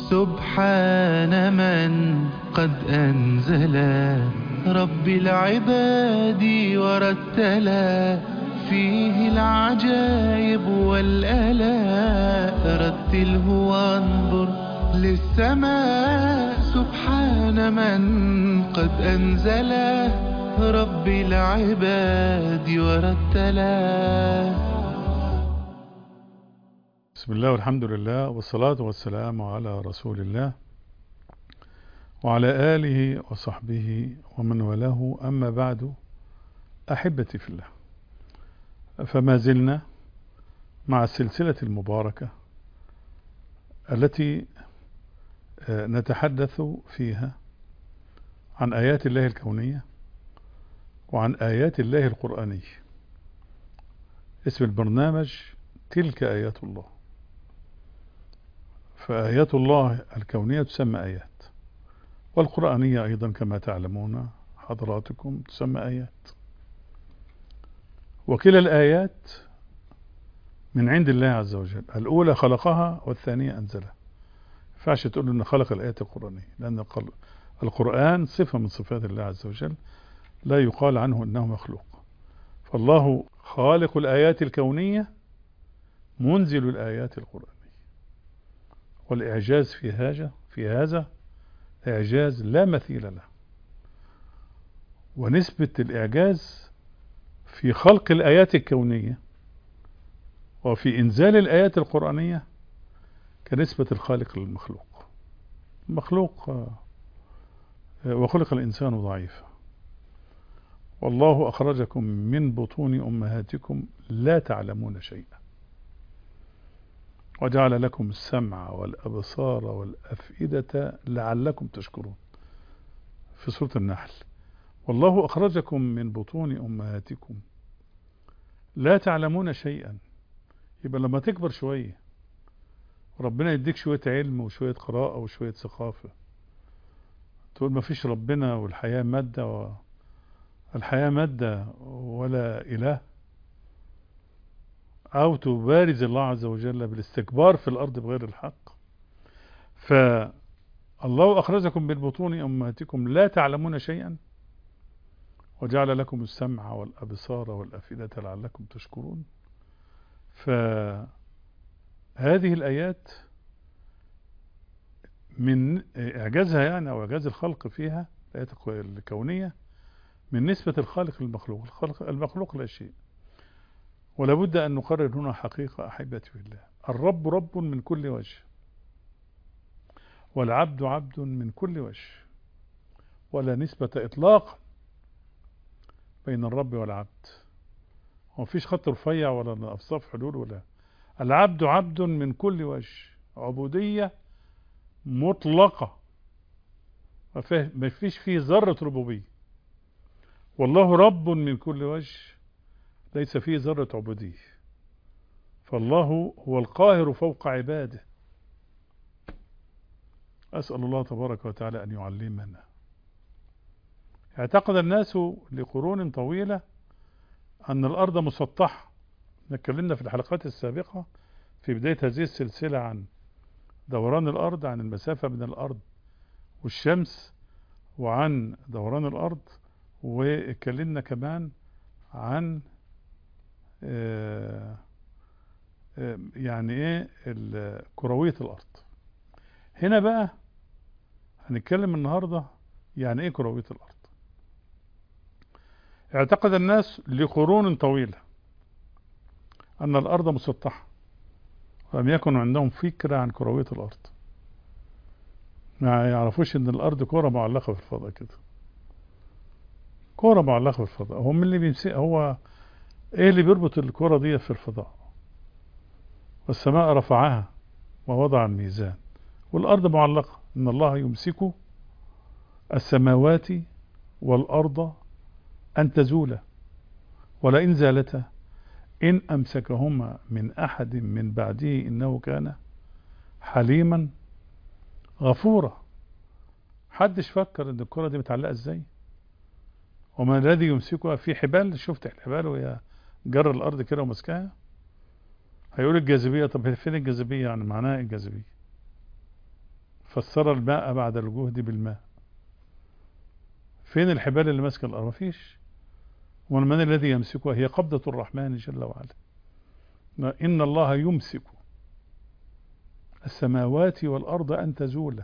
سبحان من قد أنزل رب العباد ورتلا فيه العجائب والآلاء رتله وانظر للسماء سبحان من قد أنزل رب العباد ورتلا بسم الله والحمد لله والصلاة والسلام على رسول الله وعلى آله وصحبه ومن والاه أما بعد أحبتي في الله فما زلنا مع السلسلة المباركة التي نتحدث فيها عن آيات الله الكونية وعن آيات الله القرآنية اسم البرنامج تلك آيات الله فآيات الله الكونية تسمى آيات والقرآنية أيضا كما تعلمون حضراتكم تسمى آيات وكلا الآيات من عند الله عز وجل الأولى خلقها والثانية أنزلها ينفعش تقول أن خلق الآيات القرآنية لأن القرآن صفة من صفات الله عز وجل لا يقال عنه أنه مخلوق فالله خالق الآيات الكونية منزل الآيات القرآنية والإعجاز في هذا في هذا إعجاز لا مثيل له ونسبة الإعجاز في خلق الآيات الكونية وفي إنزال الآيات القرآنية كنسبة الخالق للمخلوق المخلوق وخلق الإنسان ضعيفا والله أخرجكم من بطون أمهاتكم لا تعلمون شيئا وجعل لكم السمع والأبصار والأفئدة لعلكم تشكرون في سورة النحل والله أخرجكم من بطون أمهاتكم لا تعلمون شيئا يبقى لما تكبر شوية ربنا يديك شوية علم وشوية قراءة وشوية ثقافة تقول ما فيش ربنا والحياة مادة و... الحياة مادة ولا إله أو تبارز الله عز وجل بالاستكبار في الأرض بغير الحق فالله أخرجكم من بطون أمهاتكم لا تعلمون شيئا وجعل لكم السمع والأبصار والأفئدة لعلكم تشكرون فهذه الآيات من إعجازها يعني أو إعجاز الخلق فيها الآيات الكونية من نسبة الخالق للمخلوق الخلق المخلوق لا شيء ولا بد أن نقرر هنا حقيقة أحبتي في الله الرب رب من كل وجه والعبد عبد من كل وجه ولا نسبة إطلاقا بين الرب والعبد ومفيش خط رفيع ولا أفصاف حلول ولا العبد عبد من كل وجه عبودية مطلقة ما فيش فيه ذرة ربوبية والله رب من كل وجه ليس فيه ذرة عبودية فالله هو القاهر فوق عباده أسأل الله تبارك وتعالى أن يعلمنا اعتقد الناس لقرون طويلة أن الأرض مسطحة نتكلمنا في الحلقات السابقة في بداية هذه السلسلة عن دوران الأرض عن المسافة بين الأرض والشمس وعن دوران الأرض واتكلمنا كمان عن آآ آآ يعني ايه كروية الأرض هنا بقى هنتكلم النهاردة يعني ايه كروية الأرض اعتقد الناس لقرون طويلة أن الأرض مسطحة ولم يكن عندهم فكرة عن كروية الأرض ما يعرفوش أن الأرض كرة معلقة في الفضاء كده كرة معلقة في الفضاء هو من اللي بيمسك هو ايه اللي بيربط الكرة دي في الفضاء والسماء رفعها ووضع الميزان والأرض معلقة إن الله يمسك السماوات والأرض أن تزولا ولئن زالتا إن أمسكهما من أحد من بعده إنه كان حليما غفورا حدش فكر ان الكرة دي متعلقة ازاي وما الذي يمسكها في حبال شفت الحبال وهي جر الارض كده ومسكها هيقول الجاذبية طب فين الجاذبية يعني معناها الجاذبية فسر الماء بعد الجهد بالماء فين الحبال اللي ماسكه الارض مفيش ومن الذي يمسكها هي قبضة الرحمن جل وعلا إن الله يمسك السماوات والأرض أن تزولا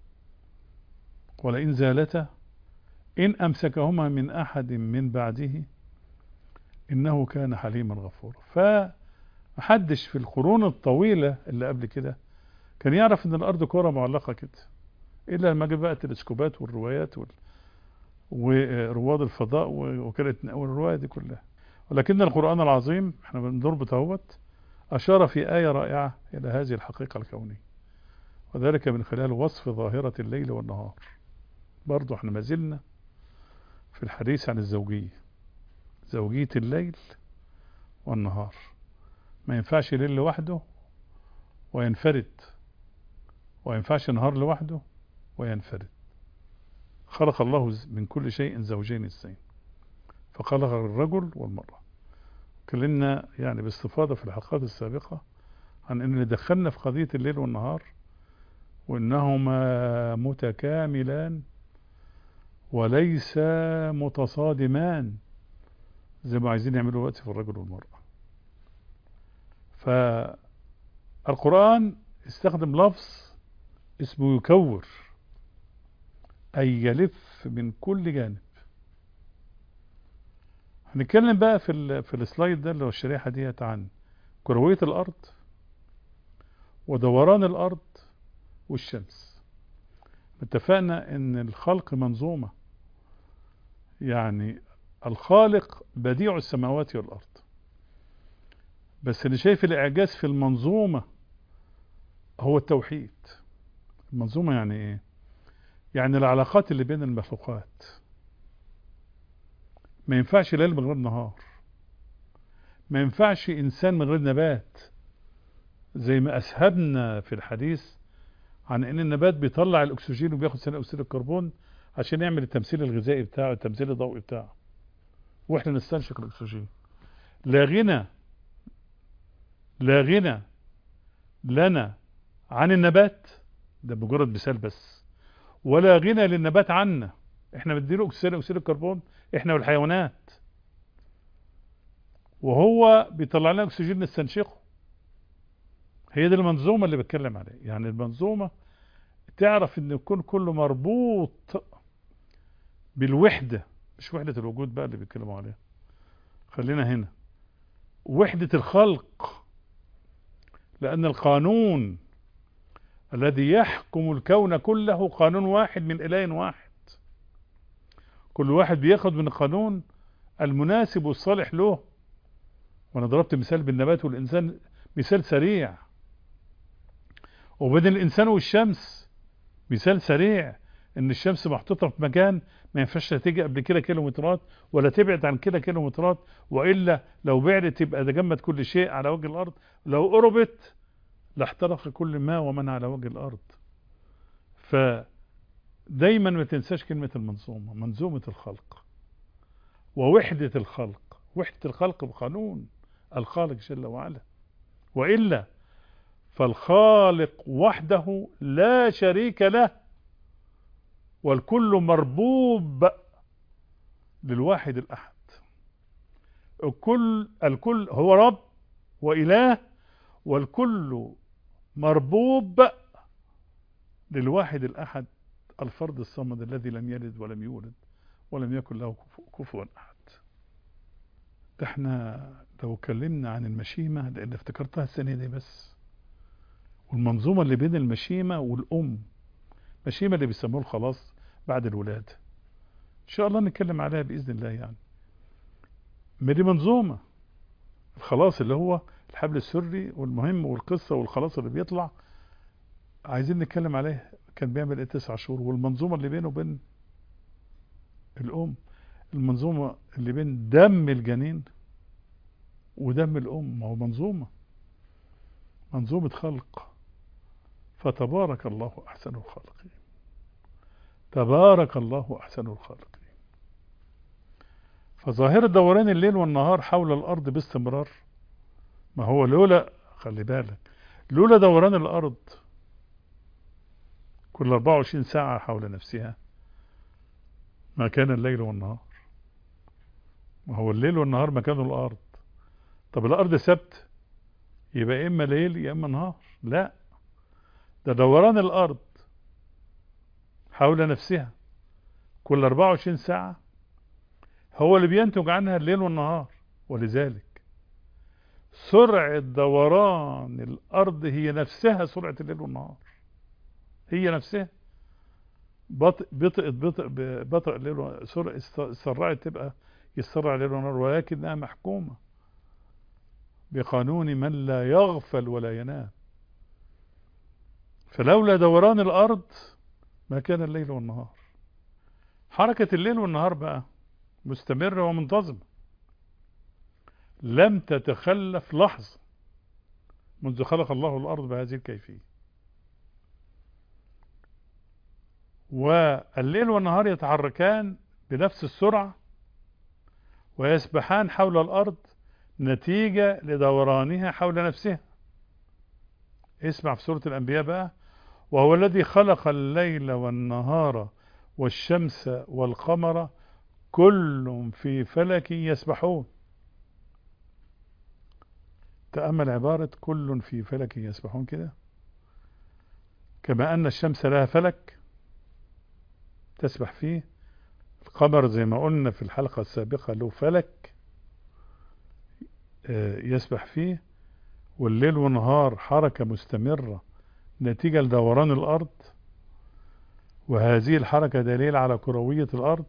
ولئن زالتا إن أمسكهما من أحد من بعده إنه كان حليما غفورا فمحدش في القرون الطويلة اللي قبل كده كان يعرف إن الأرض كرة معلقة كده إلا لما جه بقى التلسكوبات والروايات وال... ورواد الفضاء ووكالة والرواية دي كلها ولكن القرآن العظيم احنا بنربط اهوت أشار في آية رائعة إلى هذه الحقيقة الكونية وذلك من خلال وصف ظاهرة الليل والنهار برضو احنا ما زلنا في الحديث عن الزوجية زوجية الليل والنهار ما ينفعش ليل لوحده وينفرد وينفعش نهار لوحده وينفرد خلق الله من كل شيء زوجين اثنين فخلق الرجل والمرأة اتكلمنا يعني باستفاضة في الحلقات السابقة عن ان اللي دخلنا في قضية الليل والنهار وانهما متكاملان وليس متصادمان زي ما عايزين يعملوا دلوقتي في الرجل والمرأة فالقرآن استخدم لفظ اسمه يكور أي يلف من كل جانب هنتكلم بقى في ال في السلايد ده اللي هو الشريحة ديت عن كروية الأرض ودوران الأرض والشمس اتفقنا ان الخلق منظومة يعني الخالق بديع السماوات والأرض بس اللي شايف الإعجاز في المنظومة هو التوحيد المنظومة يعني ايه يعني العلاقات اللي بين المخلوقات ما ينفعش ليل من غير نهار ما ينفعش إنسان من غير نبات زي ما أسهبنا في الحديث عن ان النبات بيطلع الاكسجين وبياخد ثاني اكسيد الكربون عشان يعمل التمثيل الغذائي بتاعه التمثيل الضوئي بتاعه واحنا نستنشق الاكسجين لا غنى لا غنى لنا عن النبات ده مجرد مثال بس ولا غنى للنبات عنا احنا بنديله ثاني اكسيد الكربون احنا والحيوانات وهو بيطلع لنا اكسجين نستنشقه هي دي المنظومة اللي بتكلم عليها يعني المنظومة تعرف ان الكون كله مربوط بالوحدة مش وحدة الوجود بقى اللي بيتكلموا عليها خلينا هنا وحدة الخلق لأن القانون الذي يحكم الكون كله قانون واحد من إله واحد كل واحد بياخد من القانون المناسب والصالح له وانا ضربت مثال بالنبات والإنسان مثال سريع وبين الإنسان والشمس مثال سريع ان الشمس محطوطة في مكان ما ينفعش تيجي قبل كده كيلومترات ولا تبعد عن كده كيلومترات وإلا لو بعدت يبقى تجمد كل شيء على وجه الأرض لو قربت لاحترق كل ما ومن على وجه الأرض فدايما ما تنساش كلمة المنظومة منظومة الخلق ووحدة الخلق وحدة الخلق بقانون الخالق جل وعلا وإلا فالخالق وحده لا شريك له والكل مربوب للواحد الأحد الكل الكل هو رب وإله والكل مربوب للواحد الأحد الفرد الصمد الذي لم يلد ولم يولد ولم يكن له كفوا أحد ده احنا لو اتكلمنا عن المشيمة لأن افتكرتها السنة دي بس والمنظومة اللي بين المشيمة والأم مشيمة اللي بيسموه الخلاص بعد الولادة إن شاء الله نتكلم عليها بإذن الله يعني ما دي منظومة الخلاص اللي هو الحبل السري والمهم والقصة والخلاص اللي بيطلع عايزين نتكلم عليه كان بيعمل ايه تسع شهور والمنظومة اللي بينه وبين الأم المنظومة اللي بين دم الجنين ودم الأم ما هو منظومة منظومة خلق فتبارك الله أحسن الخالقين تبارك الله أحسن الخالقين فظاهرة دوران الليل والنهار حول الأرض باستمرار ما هو لولا خلي بالك لولا دوران الأرض كل 24 ساعة حول نفسها ما كان الليل والنهار ما هو الليل والنهار مكانه الأرض طب الأرض ثابت يبقى إما ليل يا إما نهار لا ده دوران الأرض حول نفسها كل 24 ساعة هو اللي بينتج عنها الليل والنهار ولذلك سرعة دوران الأرض هي نفسها سرعة الليل والنهار هي نفسها بطء بطء بطء بطء الليل سرعة سرعت تبقى يسرع الليل والنهار ولكنها محكومة بقانون من لا يغفل ولا ينام فلولا دوران الأرض ما كان الليل والنهار حركة الليل والنهار بقى مستمرة ومنتظمة لم تتخلف لحظة منذ خلق الله الأرض بهذه الكيفية والليل والنهار يتحركان بنفس السرعة ويسبحان حول الأرض نتيجة لدورانها حول نفسها اسمع في سورة الأنبياء بقى وهو الذي خلق الليل والنهار والشمس والقمر كل في فلك يسبحون تأمل عبارة كل في فلك يسبحون كده كما أن الشمس لها فلك تسبح فيه القمر زي ما قلنا في الحلقة السابقة له فلك يسبح فيه والليل والنهار حركة مستمرة نتيجة لدوران الأرض وهذه الحركة دليل على كروية الأرض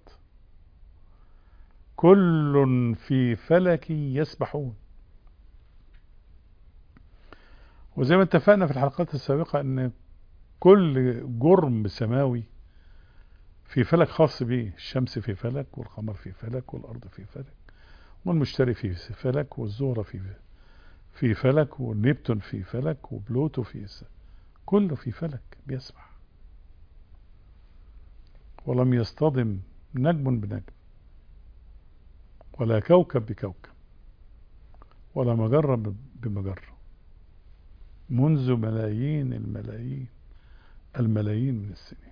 كل في فلك يسبحون وزي ما اتفقنا في الحلقات السابقة ان كل جرم سماوي في فلك خاص به الشمس في فلك والقمر في فلك والأرض في فلك والمشتري في فلك والزهرة في في فلك والنبتون في فلك وبلوتو في كله في فلك بيسبح ولم يصطدم نجم بنجم ولا كوكب بكوكب ولا مجرة بمجرة منذ ملايين الملايين الملايين من السنين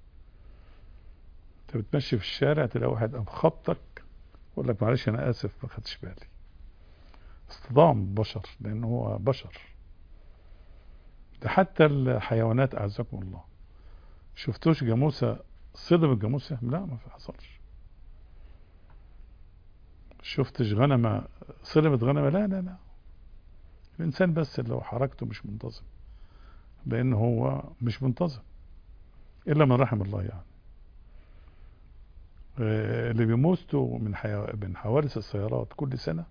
انت بتمشي في الشارع تلاقي واحد قام خبطك يقول لك معلش انا اسف ما خدتش بالي اصطدام بشر لان هو بشر ده حتى الحيوانات اعزكم الله شفتوش جاموسه صدم الجاموسه لا ما حصلش شفتش غنمه صدمت غنمه لا لا لا الانسان بس اللي هو حركته مش منتظم لان هو مش منتظم الا من رحم الله يعني اللي بيموتوا من حيو... من حوادث السيارات كل سنة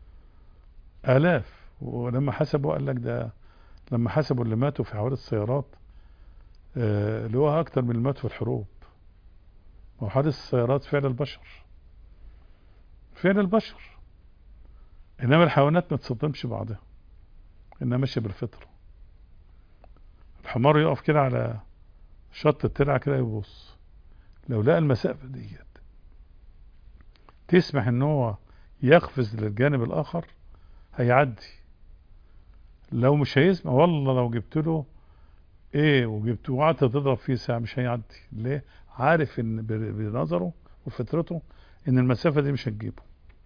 آلاف ولما حسبوا قال لك ده لما حسبوا اللي ماتوا في حوادث السيارات اللي هو أكتر من اللي ماتوا في الحروب وحادث السيارات فعل البشر فعل البشر إنما الحيوانات ما تصدمش بعضها إنها ماشية بالفطرة الحمار يقف كده على شط الترعة كده يبص لو لقى المسافة ديت تسمح ان هو يقفز للجانب الاخر هيعدي لو مش هيسمع والله لو جبت له ايه وجبت وقعدت تضرب فيه ساعة مش هيعدي ليه عارف ان بنظره وفطرته ان المسافة دي مش هتجيبه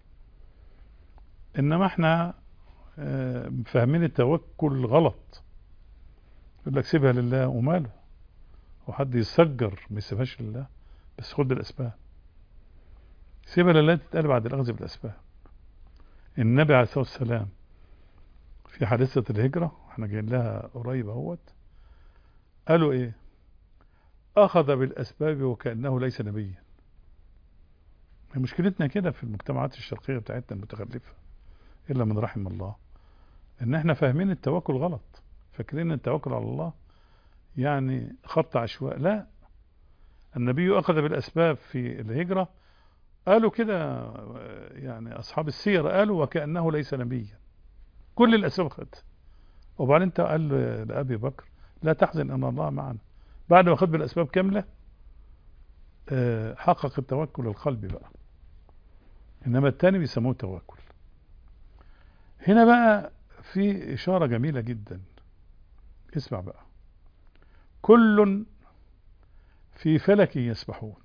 انما احنا اه فاهمين التوكل غلط يقول لك سيبها لله وماله وحد يسجر ما يسيبهاش لله بس خد بالاسباب سيبها لله تتقال بعد الاخذ بالاسباب النبي عليه الصلاه والسلام في حادثه الهجره احنا جايين لها قريب اهوت قالوا ايه اخذ بالاسباب وكانه ليس نبيا مشكلتنا كده في المجتمعات الشرقيه بتاعتنا المتخلفه الا من رحم الله ان احنا فاهمين التوكل غلط فاكرين التوكل على الله يعني خط عشواء لا النبي أخذ بالأسباب في الهجرة قالوا كده يعني أصحاب السير قالوا وكأنه ليس نبيا كل الأسباب خد وبعدين انت قال لأبي بكر لا تحزن أن الله معنا بعد ما خد بالأسباب كاملة حقق التوكل القلبي بقى إنما التاني بيسموه توكل هنا بقى في إشارة جميلة جدا اسمع بقى كل في فلك يسبحون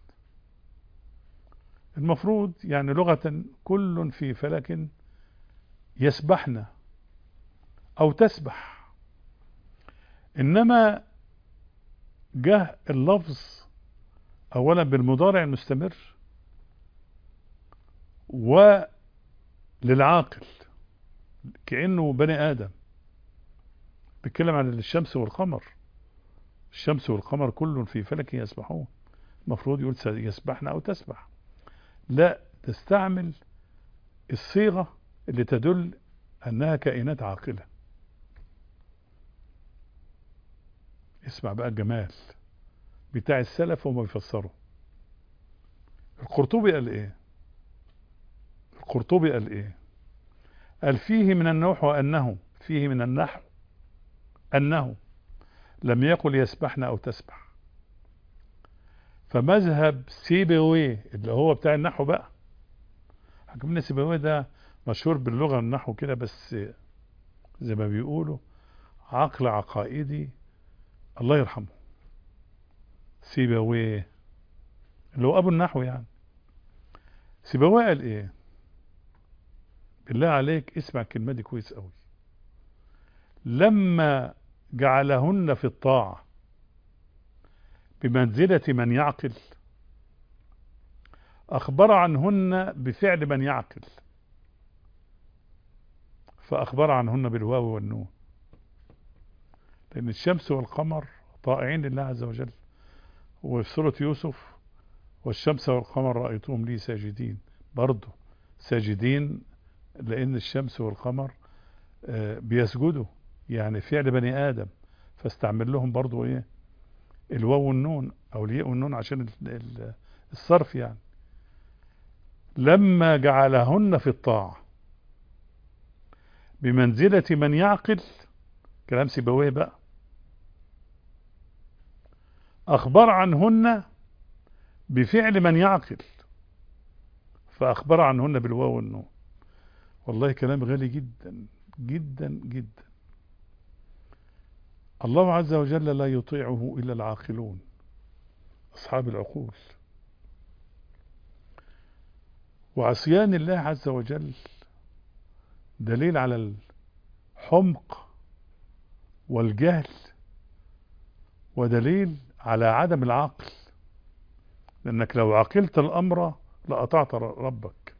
المفروض يعني لغة كل في فلك يسبحن أو تسبح إنما جه اللفظ أولا بالمضارع المستمر وللعاقل كأنه بني آدم بيتكلم عن الشمس والقمر الشمس والقمر كل في فلك يسبحون المفروض يقول يسبحن أو تسبح لا تستعمل الصيغة اللي تدل أنها كائنات عاقلة اسمع بقى الجمال بتاع السلف وما بيفسروا القرطبي قال ايه القرطبي قال ايه قال فيه من النحو أنه فيه من النحو أنه لم يقل يسبحنا أو تسبح فمذهب سيبويه اللي هو بتاع النحو بقى حكمنا سيبويه ده مشهور باللغة النحو كده بس زي ما بيقولوا عقل عقائدي الله يرحمه سيبويه اللي هو ابو النحو يعني سيبويه قال ايه بالله عليك اسمع الكلمة دي كويس قوي لما جعلهن في الطاعة بمنزلة من يعقل أخبر عنهن بفعل من يعقل فأخبر عنهن بالواو والنون لأن الشمس والقمر طائعين لله عز وجل وفي سورة يوسف والشمس والقمر رأيتهم لي ساجدين برضه ساجدين لأن الشمس والقمر بيسجدوا يعني فعل بني آدم فاستعمل لهم برضه إيه الواو والنون أو الياء والنون عشان الصرف يعني لما جعلهن في الطاعة بمنزلة من يعقل كلام سيبويه بقى أخبر عنهن بفعل من يعقل فأخبر عنهن بالواو والنون والله كلام غالي جدا جدا جدا الله عز وجل لا يطيعه إلا العاقلون أصحاب العقول وعصيان الله عز وجل دليل على الحمق والجهل ودليل على عدم العقل لأنك لو عقلت الأمر لأطعت ربك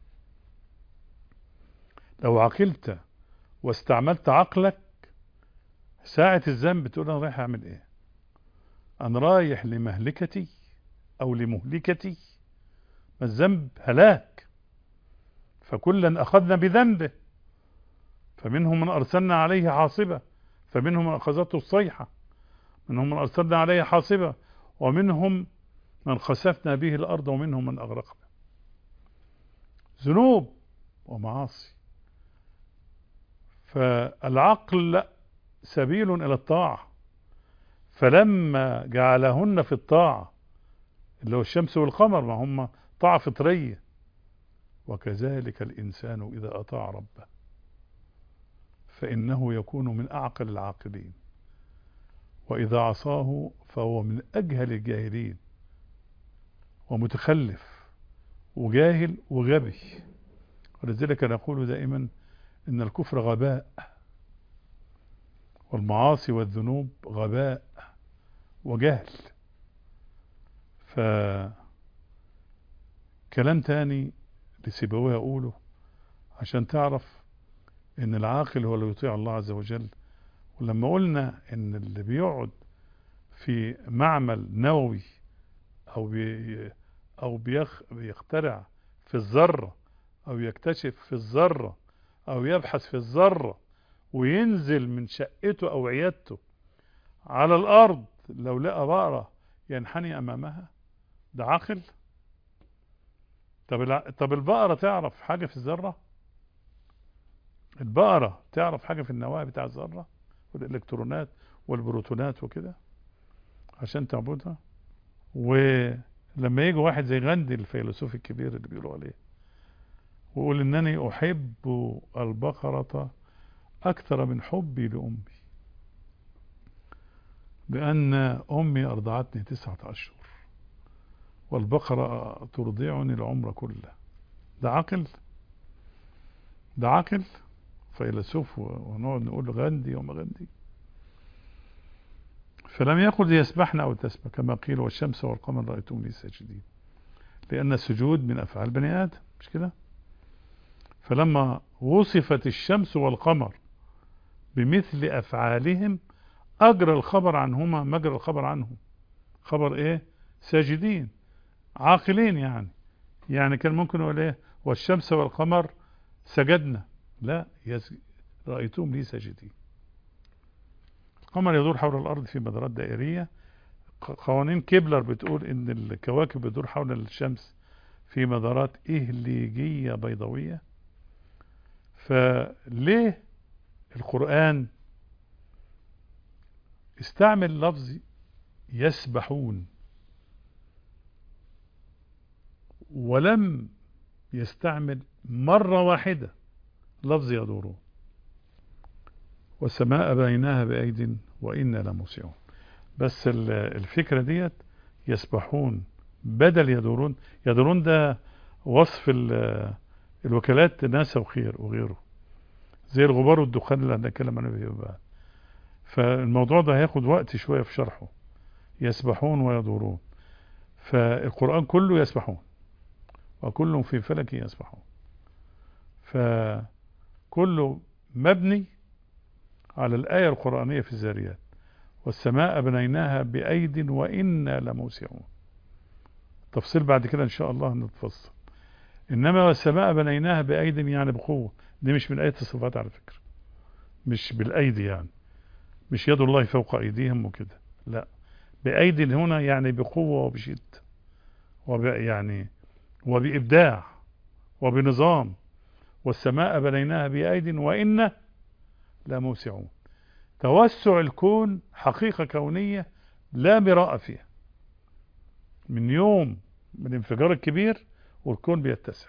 لو عقلت واستعملت عقلك ساعة الذنب تقول أنا رايح أعمل إيه أنا رايح لمهلكتي أو لمهلكتي ما الذنب هلاك فكلا أخذنا بذنبه فمنهم من أرسلنا عليه حاصبة فمنهم من أخذته الصيحة منهم من أرسلنا عليه حاصبة ومنهم من خسفنا به الأرض ومنهم من أغرقنا ذنوب ومعاصي فالعقل سبيل إلى الطاعة فلما جعلهن في الطاعة اللي هو الشمس والقمر ما هم طاعة فطرية وكذلك الإنسان إذا أطاع ربه فإنه يكون من أعقل العاقلين وإذا عصاه فهو من أجهل الجاهلين ومتخلف وجاهل وغبي ولذلك نقول دائما إن الكفر غباء والمعاصي والذنوب غباء وجهل ف كلام تاني لسيبويه أقوله عشان تعرف ان العاقل هو اللي يطيع الله عز وجل ولما قلنا ان اللي بيقعد في معمل نووي او بي او بيخ بيخترع في الذرة او يكتشف في الذرة او يبحث في الذرة وينزل من شقته او عيادته على الارض لو لقى بقرة ينحني امامها ده عاقل طب طب البقرة تعرف حاجة في الذرة البقرة تعرف حاجة في النواة بتاع الذرة والإلكترونات والبروتونات وكده عشان تعبدها ولما يجي واحد زي غاندي الفيلسوف الكبير اللي بيقولوا عليه ويقول إنني أحب البقرة أكثر من حبي لأمي لأن أمي أرضعتني تسعة أشهر والبقرة ترضعني العمر كله ده عقل ده عقل فيلسوف ونقعد نقول غاندي وما غاندي فلم يقل يسبحن أو تسبح كما قيل والشمس والقمر رأيتم لي ساجدين لأن السجود من أفعال بني آدم مش كده فلما وصفت الشمس والقمر بمثل أفعالهم أجرى الخبر عنهما مجرى الخبر عنهم خبر إيه ساجدين عاقلين يعني يعني كان ممكن يقول إيه والشمس والقمر سجدنا لا يس... رأيتهم لي ساجدين القمر يدور حول الأرض في مدارات دائرية قوانين كيبلر بتقول إن الكواكب بتدور حول الشمس في مدارات إهليجية بيضاوية فليه القرآن استعمل لفظ يسبحون ولم يستعمل مرة واحدة لفظ يدورون والسماء بنيناها بأيد وإنا لموسعون بس الفكرة ديت يسبحون بدل يدورون يدورون ده وصف الوكالات ناسا وخير وغيره زي الغبار والدخان اللي هنتكلم عنه فيه بقى فالموضوع ده هياخد وقت شوية في شرحه يسبحون ويدورون فالقرآن كله يسبحون وكلهم في فلك يسبحون فكله مبني على الآية القرآنية في الزاريات والسماء بنيناها بأيد وإنا لموسعون تفصيل بعد كده إن شاء الله نتفصل إنما والسماء بنيناها بأيد يعني بقوة دي مش من آية الصفات على فكرة مش بالأيدي يعني مش يد الله فوق أيديهم وكده لا بأيد هنا يعني بقوة وبشد وب يعني وبإبداع وبنظام والسماء بنيناها بأيد وإنا لموسعون توسع الكون حقيقة كونية لا مراء فيها من يوم من الانفجار الكبير والكون بيتسع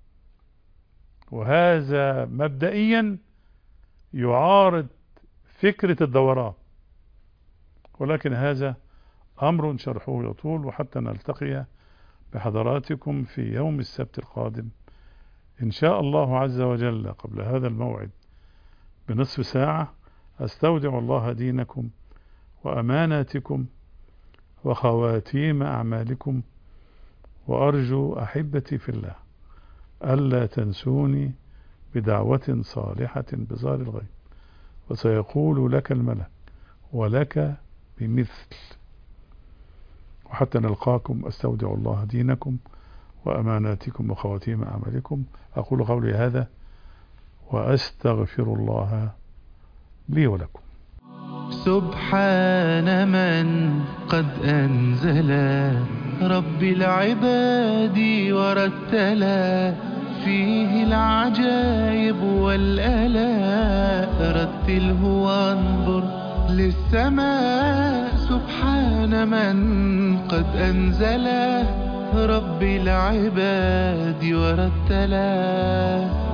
وهذا مبدئيا يعارض فكرة الدوران ولكن هذا أمر شرحه يطول وحتى نلتقي بحضراتكم في يوم السبت القادم إن شاء الله عز وجل قبل هذا الموعد بنصف ساعة أستودع الله دينكم وأماناتكم وخواتيم أعمالكم وأرجو أحبتي في الله ألا تنسوني بدعوة صالحة بظهر الغيب وسيقول لك الملك ولك بمثل وحتى نلقاكم أستودع الله دينكم وأماناتكم وخواتيم أعمالكم أقول قولي هذا وأستغفر الله لي ولكم سبحان من قد أنزل رب العباد ورتلا فيه العجائب والآلاء رتله وانظر للسماء سبحان من قد أنزل رب العباد ورتلا